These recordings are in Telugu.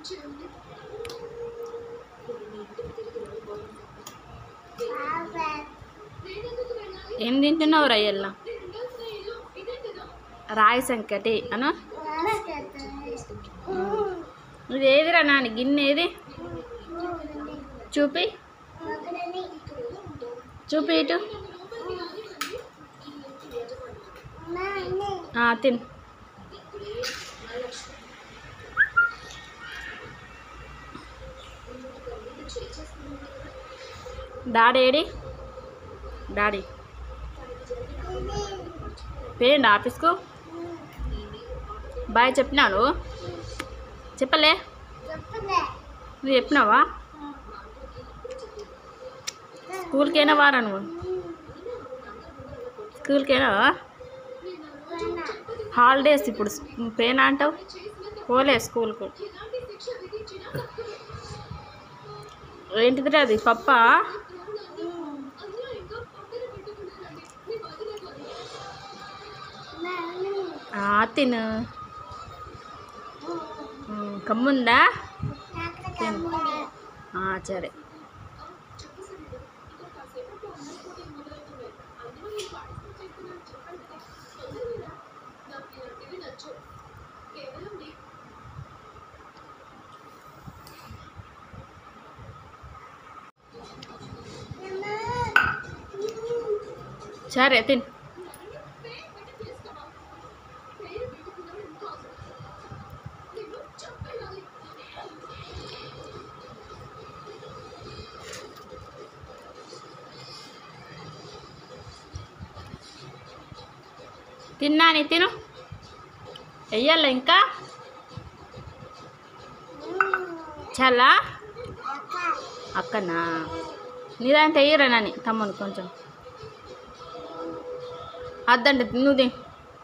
ఏం తింటున్నావు రయ్యల్లా రాయి సంకటి అను ఇది ఏదిరా నాని గిన్నె ఏది చూపి చూపి ఇటు ఆ, తిన్ డాడీ ఏడి డాడీ పేయండి ఆఫీస్కు బాయ్ చెప్పినాను చెప్పలే నువ్వు చెప్పినావా స్కూల్కైనా వారా నువ్వు స్కూల్కైనా హాలిడేస్ ఇప్పుడు పేనా అంటావు పోలే స్కూల్కు ఏంటిది అది పప్ప తిను ఉమ్, కమ్ముందా తిను ఆ, సరే సరే తిన్ తిన్నాని తిను వెయ్యాల ఇంకా చాలా అక్కనా నీదాంత వెయ్యరా నాని తమ్ముని కొంచెం అద్దండి నువ్వు తిను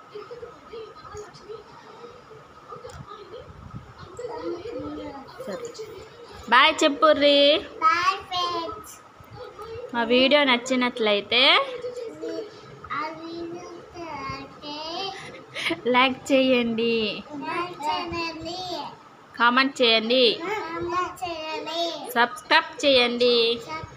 సరే బాయ్ చెప్పుర్రి బాయ్ ఫ్రెండ్స్ మా వీడియో నచ్చినట్లయితే అది అంటే లైక్ చేయండి లైక్ చేయండి కామెంట్ చేయండి కామెంట్ చేయండి సబ్స్క్రైబ్ చేయండి సబ్స్క్రైబ్